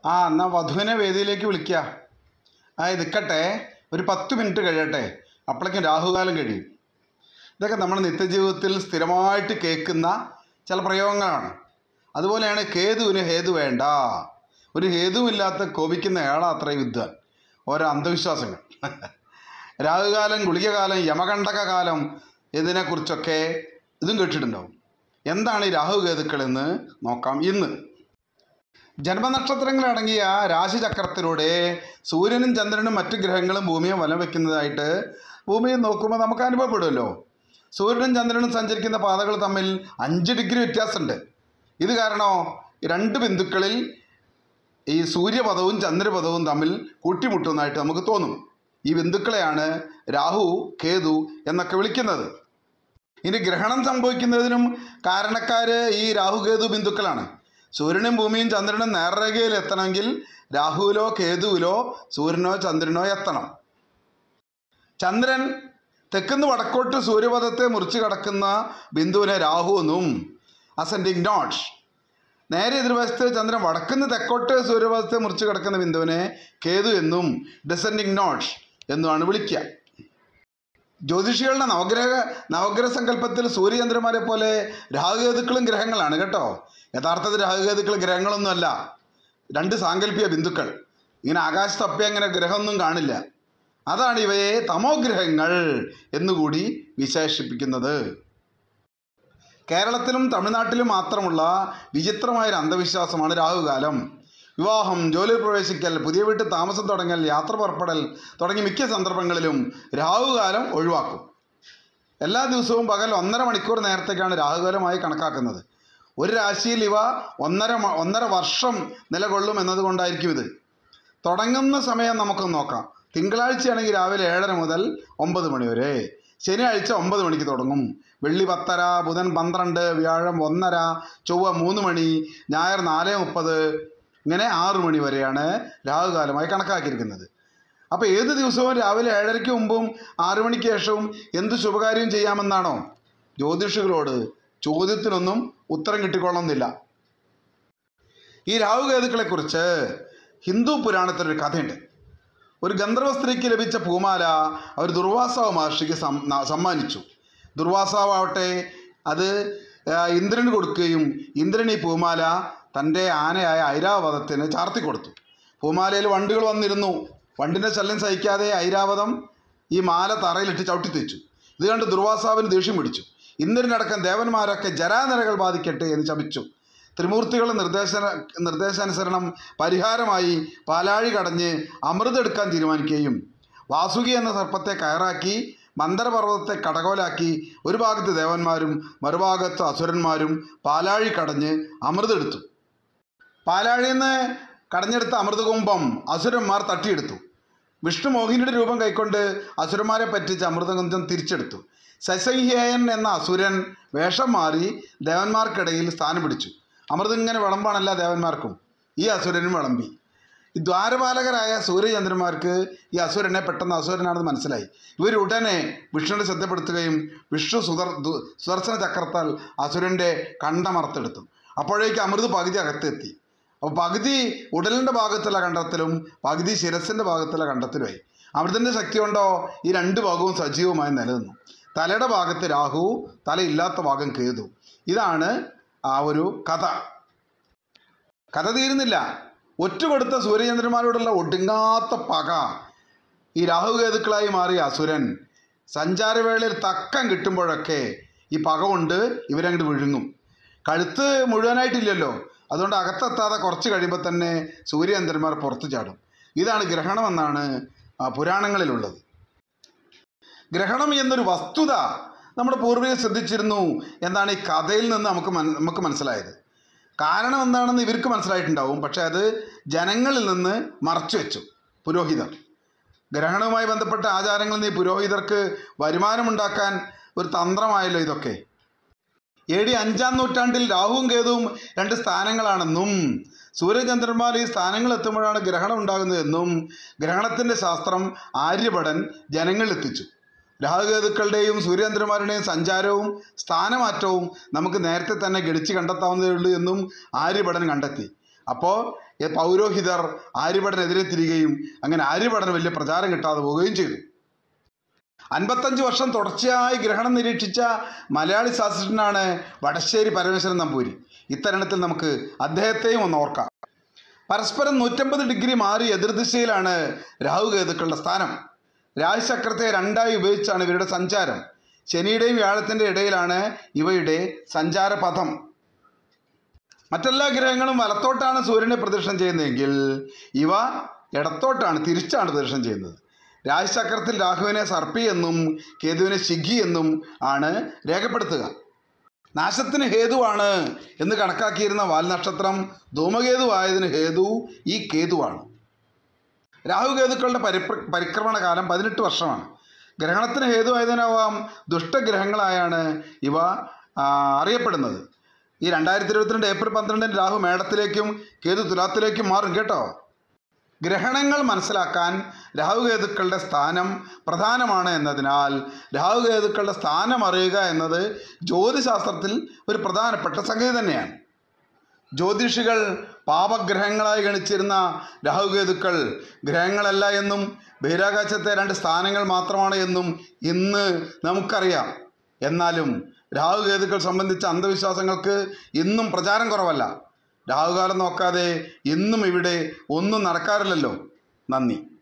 ആ എന്നാൽ വധുവിനെ വേദിയിലേക്ക് വിളിക്കുക ആ ഇത് നിൽക്കട്ടെ ഒരു പത്ത് മിനിറ്റ് കഴിയട്ടെ അപ്പോഴേക്കും രാഹുകാലം കഴിയും ഇതൊക്കെ നമ്മുടെ നിത്യജീവിതത്തിൽ സ്ഥിരമായിട്ട് കേൾക്കുന്ന ചില പ്രയോഗങ്ങളാണ് അതുപോലെയാണ് കേതുവിന് ഹേതു വേണ്ട ഒരു ഹേതുവില്ലാത്ത കോപിക്കുന്ന ഏളാ അത്രയും വിദ്വാൻ ഓരോ അന്ധവിശ്വാസങ്ങൾ രാഹുകാലം ഗുളികകാലം യമകണ്ഠക കാലം ഇതിനെക്കുറിച്ചൊക്കെ ഇതും കേട്ടിട്ടുണ്ടാവും എന്താണ് ഈ രാഹുകേതുക്കൾ എന്ന് നോക്കാം ഇന്ന് ജന്മനക്ഷത്രങ്ങളടങ്ങിയ രാശിചക്രത്തിലൂടെ സൂര്യനും ചന്ദ്രനും മറ്റു ഗ്രഹങ്ങളും ഭൂമിയെ വലം വയ്ക്കുന്നതായിട്ട് ഭൂമിയെ നോക്കുമ്പോൾ നമുക്ക് അനുഭവപ്പെടുമല്ലോ സൂര്യനും ചന്ദ്രനും സഞ്ചരിക്കുന്ന പാതകൾ തമ്മിൽ അഞ്ച് ഡിഗ്രി വ്യത്യാസമുണ്ട് ഇത് കാരണോ രണ്ട് ബിന്ദുക്കളിൽ ഈ സൂര്യപദവും ചന്ദ്രപദവും തമ്മിൽ കൂട്ടിമുട്ടുന്നതായിട്ട് നമുക്ക് തോന്നും ഈ ബിന്ദുക്കളെയാണ് രാഹു കേതു എന്നൊക്കെ വിളിക്കുന്നത് ഇനി ഗ്രഹണം സംഭവിക്കുന്നതിനും കാരണക്കാർ ഈ രാഹുകേതു ബിന്ദുക്കളാണ് സൂര്യനും ഭൂമിയും ചന്ദ്രനും നേർരേഖയിൽ എത്തണമെങ്കിൽ രാഹുവിലോ കേതുവിലോ സൂര്യനോ ചന്ദ്രനോ എത്തണം ചന്ദ്രൻ തെക്കുന്ന് വടക്കോട്ട് സൂര്യപഥത്തെ മുറിച്ച് കടക്കുന്ന ബിന്ദുവിനെ രാഹു എന്നും അസെൻഡിങ് നോട്ട് നേരെ എതിർവശത്ത് ചന്ദ്രൻ വടക്കുന്ന് തെക്കോട്ട് സൂര്യപഥത്തെ മുറിച്ച് കിടക്കുന്ന ബിന്ദുവിനെ കേതു എന്നും ഡിസെൻഡിങ് നോട്ട് എന്നുമാണ് വിളിക്കുക ജ്യോതിഷികളുടെ നവഗ്രഹ നവഗ്രഹ സങ്കല്പത്തിൽ സൂര്യചന്ദ്രന്മാരെ പോലെ രാഹുകേതുക്കളും ഗ്രഹങ്ങളാണ് കേട്ടോ യഥാർത്ഥത്തിൽ രാഹുകേതുക്കൾ ഗ്രഹങ്ങളൊന്നുമല്ല രണ്ട് സാങ്കല്പിക ബിന്ദുക്കൾ ഇങ്ങനെ ആകാശത്ത് അപ്പി അങ്ങനെ ഗ്രഹമൊന്നും കാണില്ല അതാണ് ഇവയെ തമോഗ്രഹങ്ങൾ എന്നുകൂടി വിശേഷിപ്പിക്കുന്നത് കേരളത്തിലും തമിഴ്നാട്ടിലും മാത്രമുള്ള വിചിത്രമായൊരു അന്ധവിശ്വാസമാണ് രാഹുകാലം വിവാഹം ജോലിയിൽ പ്രവേശിക്കൽ പുതിയ വീട്ടിൽ താമസം തുടങ്ങൽ യാത്ര പുറപ്പെടൽ തുടങ്ങി മിക്ക സന്ദർഭങ്ങളിലും രാഹുകാലം ഒഴിവാക്കും എല്ലാ ദിവസവും പകൽ ഒന്നര മണിക്കൂർ നേരത്തേക്കാണ് രാഹുകാലമായി കണക്കാക്കുന്നത് ഒരു രാശിയിൽ ഇവ ഒന്നര മ- ഒന്നര വർഷം നിലകൊള്ളും എന്നതുകൊണ്ടായിരിക്കും ഇത് തുടങ്ങുന്ന സമയം നമുക്കൊന്ന് നോക്കാം തിങ്കളാഴ്ചയാണെങ്കിൽ രാവിലെ ഏഴര മുതൽ ഒമ്പത് മണി വരെ ശനിയാഴ്ച ഒമ്പത് മണിക്ക് തുടങ്ങും വെള്ളി പത്തര ബുധൻ പന്ത്രണ്ട് വ്യാഴം ഒന്നര ചൊവ്വ മൂന്ന് മണി ഞായർ നാല് മുപ്പത് ഇങ്ങനെ ആറു മണി വരെയാണ് രാഹുകാലമായി കണക്കാക്കിയിരിക്കുന്നത് അപ്പോൾ ഏത് ദിവസവും രാവിലെ ഏഴരയ്ക്ക് മുമ്പും ആറു മണിക്ക് ശേഷവും എന്ത് ശുഭകാര്യം ചെയ്യാമെന്നാണോ ജ്യോതിഷികളോട് ചോദ്യത്തിനൊന്നും ഉത്തരം കിട്ടിക്കൊള്ളുന്നില്ല ഈ രാഹുകേതുക്കളെക്കുറിച്ച് ഹിന്ദു പുരാണത്തിലൊരു കഥയുണ്ട് ഒരു ഗന്ധർവ സ്ത്രീക്ക് ലഭിച്ച പൂമാല അവർ ദുർവാസാവ് മഹർഷിക്ക് സം- ന- സമ്മാനിച്ചു ദുർവാസാവട്ടെ അത് ആ, ഇന്ദ്രന് കൊടുക്കുകയും ഇന്ദ്രൻ ഈ പൂമാല തൻ്റെ ആനയായ ഐരാവതത്തിന് ചാർത്തി കൊടുത്തു പൂമാലയിൽ വണ്ടുകൾ വന്നിരുന്നു വണ്ടിൻ്റെ ശല്യം സഹിക്കാതെ ഐരാവതം ഈ മാല തറയിലിട്ട് ചവിട്ടി തെച്ചു ഇത് കണ്ട് ദുർവാസാവിന് ദേഷ്യം പിടിച്ചു ഇന്ദ്രനടക്കം ദേവന്മാരൊക്കെ ജരാനരകൾ ബാധിക്കട്ടെ എന്ന് ശപിച്ചു ത്രിമൂർത്തികളുടെ നിർദ്ദേശന നിർദ്ദേശാനുസരണം പരിഹാരമായി പാലാഴി കടഞ്ഞ് അമൃതെടുക്കാൻ തീരുമാനിക്കുകയും വാസുകി എന്ന സർപ്പത്തെ കയറാക്കി മന്ദരപർവ്വതത്തെ കടകോലാക്കി ഒരു ഭാഗത്ത് ദേവന്മാരും മറുഭാഗത്ത് അസുരന്മാരും പാലാഴി കടഞ്ഞ് അമൃതെടുത്തു പാലാഴിയിൽ നിന്ന് കടഞ്ഞെടുത്ത അമൃതകുംഭം അസുരന്മാർ തട്ടിയെടുത്തു വിഷ്ണു മോഹിനിയുടെ രൂപം കൈക്കൊണ്ട് അസുരന്മാരെ പറ്റിച്ച് അമൃതകുഞ്ചം തിരിച്ചെടുത്തു ശശൈഹേയൻ എന്ന അസുരൻ വേഷം മാറി ദേവന്മാർക്കിടയിൽ സ്ഥാനം പിടിച്ചു അമൃതം ഇങ്ങനെ വിളമ്പാണല്ല ദേവന്മാർക്കും ഈ അസുരനും വിളമ്പി ഈ ദ്വാരപാലകരായ സൂര്യചന്ദ്രന്മാർക്ക് ഈ അസുരനെ പെട്ടെന്ന് അസുരനാണെന്ന് മനസ്സിലായി ഇവർ ഉടനെ വിഷ്ണുവിനെ ശ്രദ്ധപ്പെടുത്തുകയും വിഷ്ണു സുദർ ദു- സുദർശന ചക്രത്താൽ അസുരൻ്റെ കണ്ടമർത്തെടുത്തു അപ്പോഴേക്ക് അമൃത് പകുതി അകത്തെത്തി അപ്പോൾ പകുതി ഉടലിൻ്റെ ഭാഗത്തുള്ള കണ്ടത്തിലും പകുതി ശിരസിൻ്റെ ഭാഗത്തുള്ള കണ്ടത്തിലുമായി അമൃതൻ്റെ ശക്തി കൊണ്ടോ ഈ രണ്ട് ഭാഗവും സജീവമായി നിലനിന്നു തലയുടെ ഭാഗത്ത് രാഹു തലയില്ലാത്ത ഭാഗം കേതു ഇതാണ് ആ ഒരു കഥ കഥ തീരുന്നില്ല ഒറ്റ കൊടുത്ത സൂര്യചന്ദ്രന്മാരോടുള്ള ഒടുങ്ങാത്ത പക ഈ രാഹുകേതുക്കളായി മാറിയ അസുരൻ സഞ്ചാരവേളയിൽ തക്കം കിട്ടുമ്പോഴൊക്കെ ഈ പക കൊണ്ട് ഇവരങ്ങോട്ട് വിഴുങ്ങും കഴുത്ത് മുഴുവനായിട്ടില്ലല്ലോ അതുകൊണ്ട് അകത്തെത്താതെ കുറച്ച് കഴിയുമ്പോൾ തന്നെ സൂര്യചന്ദ്രന്മാർ പുറത്തു ചാടും ഇതാണ് ഗ്രഹണമെന്നാണ് ആ, പുരാണങ്ങളിലുള്ളത് ഗ്രഹണം എന്നൊരു വസ്തുത നമ്മുടെ പൂർവികർ ശ്രദ്ധിച്ചിരുന്നു എന്നാണ് ഈ കഥയിൽ നിന്ന് നമുക്ക് മൻ നമുക്ക് മനസ്സിലായത് കാരണം എന്താണെന്ന് ഇവർക്ക് മനസ്സിലായിട്ടുണ്ടാവും പക്ഷേ അത് ജനങ്ങളിൽ നിന്ന് മറച്ചു വെച്ചു പുരോഹിതർ ഗ്രഹണവുമായി ബന്ധപ്പെട്ട ആചാരങ്ങളിൽ നിന്ന് ഈ പുരോഹിതർക്ക് വരുമാനമുണ്ടാക്കാൻ ഒരു തന്ത്രമായല്ലോ ഇതൊക്കെ എ ഡി അഞ്ചാം നൂറ്റാണ്ടിൽ രാഹുവും കേതുവും രണ്ട് സ്ഥാനങ്ങളാണെന്നും സൂര്യചന്ദ്രന്മാർ ഈ സ്ഥാനങ്ങൾ എത്തുമ്പോഴാണ് ഗ്രഹണം ഉണ്ടാകുന്നതെന്നും ഗ്രഹണത്തിൻ്റെ ശാസ്ത്രം ആര്യഭടൻ ജനങ്ങളിൽ എത്തിച്ചു രാഹുകേതുക്കളുടെയും സൂര്യചന്ദ്രന്മാരുടെയും സഞ്ചാരവും സ്ഥാനമാറ്റവും നമുക്ക് നേരത്തെ തന്നെ ഗണിച്ച് കണ്ടെത്താവുന്നതേ ഉള്ളൂ എന്നും ആര്യഭടൻ കണ്ടെത്തി അപ്പോൾ ഈ പൗരോഹിതർ ആര്യഭടനെതിരെ തിരികെയും അങ്ങനെ ആര്യഭടന് വലിയ പ്രചാരം കിട്ടാതെ പോവുകയും ചെയ്തു അൻപത്തഞ്ച് വർഷം തുടർച്ചയായി ഗ്രഹണം നിരീക്ഷിച്ച മലയാളി ശാസ്ത്രജ്ഞനാണ് വടശ്ശേരി പരമേശ്വരൻ നമ്പൂരി ഇത്തരുണത്തിൽ നമുക്ക് അദ്ദേഹത്തെയും ഒന്ന് ഓർക്കാം പരസ്പരം നൂറ്റമ്പത് ഡിഗ്രി മാറി എതിർദിശയിലാണ് രാഹുകേതുക്കളുടെ സ്ഥാനം രാശിചക്രത്തെ രണ്ടായി ഉപയോഗിച്ചാണ് ഇവരുടെ സഞ്ചാരം ശനിയുടെയും വ്യാഴത്തിൻ്റെ ഇടയിലാണ് ഇവയുടെ സഞ്ചാരപഥം മറ്റെല്ലാ ഗ്രഹങ്ങളും വലത്തോട്ടാണ് സൂര്യനെ പ്രദക്ഷിണം ചെയ്യുന്നതെങ്കിൽ ഇവ ഇടത്തോട്ടാണ് തിരിച്ചാണ് പ്രദക്ഷിണം ചെയ്യുന്നത് രാശിചക്രത്തിൽ രാഹുവിനെ സർപ്പി എന്നും കേതുവിനെ ശിഖി എന്നും ആണ് രേഖപ്പെടുത്തുക നാശത്തിന് ഹേതുവാണ് എന്ന് കണക്കാക്കിയിരുന്ന വാൽനക്ഷത്രം ധൂമകേതുവായതിന് ഹേതു ഈ കേതുവാണ് രാഹുകേതുക്കളുടെ പരിപ്ര പരിക്രമണ കാലം പതിനെട്ട് വർഷമാണ് ഗ്രഹണത്തിന് ഹേതുവായതിനാവാം ദുഷ്ടഗ്രഹങ്ങളായാണ് ഇവ ആ, അറിയപ്പെടുന്നത് ഈ രണ്ടായിരത്തി ഇരുപത്തിരണ്ട് ഏപ്രിൽ പന്ത്രണ്ടിന് രാഹു മേടത്തിലേക്കും കേതു തുലാത്തിലേക്കും മാറും കേട്ടോ ഗ്രഹണങ്ങൾ മനസ്സിലാക്കാൻ രാഹുകേതുക്കളുടെ സ്ഥാനം പ്രധാനമാണ് എന്നതിനാൽ രാഹുകേതുക്കളുടെ സ്ഥാനം അറിയുക എന്നത് ജ്യോതിശാസ്ത്രത്തിൽ ഒരു പ്രധാനപ്പെട്ട സംഗതി തന്നെയാണ് ജ്യോതിഷികൾ പാപഗ്രഹങ്ങളായി ഗണിച്ചിരുന്ന രാഹുകേതുക്കൾ ഗ്രഹങ്ങളല്ല എന്നും ബഹിരാകാശത്തെ രണ്ട് സ്ഥാനങ്ങൾ മാത്രമാണ് എന്നും ഇന്ന് നമുക്കറിയാം എന്നാലും രാഹുകേതുക്കൾ സംബന്ധിച്ച അന്ധവിശ്വാസങ്ങൾക്ക് ഇന്നും പ്രചാരം കുറവല്ല രാഹുകാലം നോക്കാതെ ഇന്നും ഇവിടെ ഒന്നും നടക്കാറില്ലല്ലോ നന്ദി